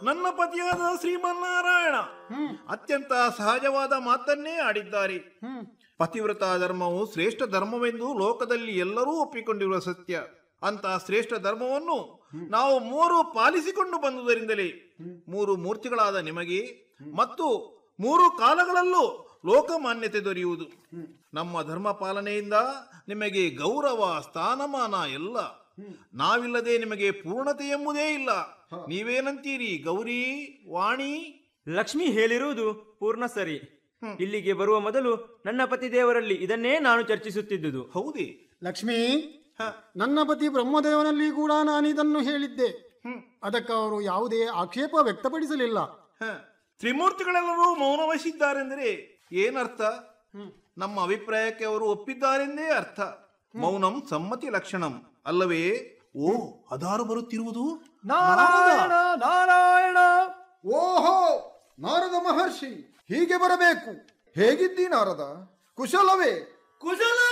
ನನ್ನ ಪತಿಯಾದ ಶ್ರೀಮನ್ನಾರಾಯಣ ಅತ್ಯಂತ ಸಹಜವಾದ ಮಾತನ್ನೇ ಆಡಿದ್ದಾರೆ ಪತಿವ್ರತ ಧರ್ಮವು ಶ್ರೇಷ್ಠ ಧರ್ಮವೆಂದು ಲೋಕದಲ್ಲಿ ಎಲ್ಲರೂ ಒಪ್ಪಿಕೊಂಡಿರುವ ಸತ್ಯ ಅಂತ ಶ್ರೇಷ್ಠ ಧರ್ಮವನ್ನು ನಾವು ಮೂರು ಪಾಲಿಸಿಕೊಂಡು ಬಂದುದರಿಂದಲೇ ಮೂರು ಮೂರ್ತಿಗಳಾದ ನಿಮಗೆ ಮತ್ತು ಮೂರು ಕಾಲಗಳಲ್ಲೂ ಲೋಕಮಾನ್ಯತೆ ದೊರೆಯುವುದು ನಮ್ಮ ಧರ್ಮ ಪಾಲನೆಯಿಂದ ನಿಮಗೆ ಗೌರವ ಸ್ಥಾನಮಾನ ಎಲ್ಲ ನಾವಿಲ್ಲದೆ ನಿಮಗೆ ಪೂರ್ಣತೆ ಎಂಬುದೇ ಇಲ್ಲ ನೀವೇನಂತೀರಿ ಗೌರಿ ವಾಣಿ ಲಕ್ಷ್ಮಿ ಹೇಳಿರುವುದು ಪೂರ್ಣ ಸರಿ ಇಲ್ಲಿಗೆ ಬರುವ ಮೊದಲು ನನ್ನ ಪತಿ ದೇವರಲ್ಲಿ ಇದನ್ನೇ ನಾನು ಚರ್ಚಿಸುತ್ತಿದ್ದುದು ಹೌದೇ ಲಕ್ಷ್ಮಿ ಹ, ನನ್ನ ಪತಿ ಬ್ರಹ್ಮದೇವನಲ್ಲಿ ಕೂಡ ನಾನಿದನ್ನು ಹೇಳಿದ್ದೆ ಅದಕ್ಕೆ ಅವರು ಯಾವುದೇ ಆಕ್ಷೇಪ ವ್ಯಕ್ತಪಡಿಸಲಿಲ್ಲ ಹ. ತ್ರಿಮೂರ್ತಿಗಳೆಲ್ಲರೂ ಮೌನ ವಹಿಸಿದ್ದಾರೆಂದರೆ ಏನರ್ಥ ನಮ್ಮ ಅಭಿಪ್ರಾಯಕ್ಕೆ ಅವರು ಒಪ್ಪಿದ್ದಾರೆಂದೇ ಅರ್ಥ ಮೌನಂ ಸಮ್ಮತಿ ಲಕ್ಷಣಂ ಅಲ್ಲವೇ ಓ ಅದಾರು ಬರುತ್ತಿರುವುದು ನಾರಾಯಣ ನಾರಾಯಣ ಓಹೋ ನಾರದ ಮಹರ್ಷಿ ಹೀಗೆ ಬರಬೇಕು ಹೇಗಿದ್ದೀ ನಾರದ ಕುಶಲವೇ ಕುಶಲ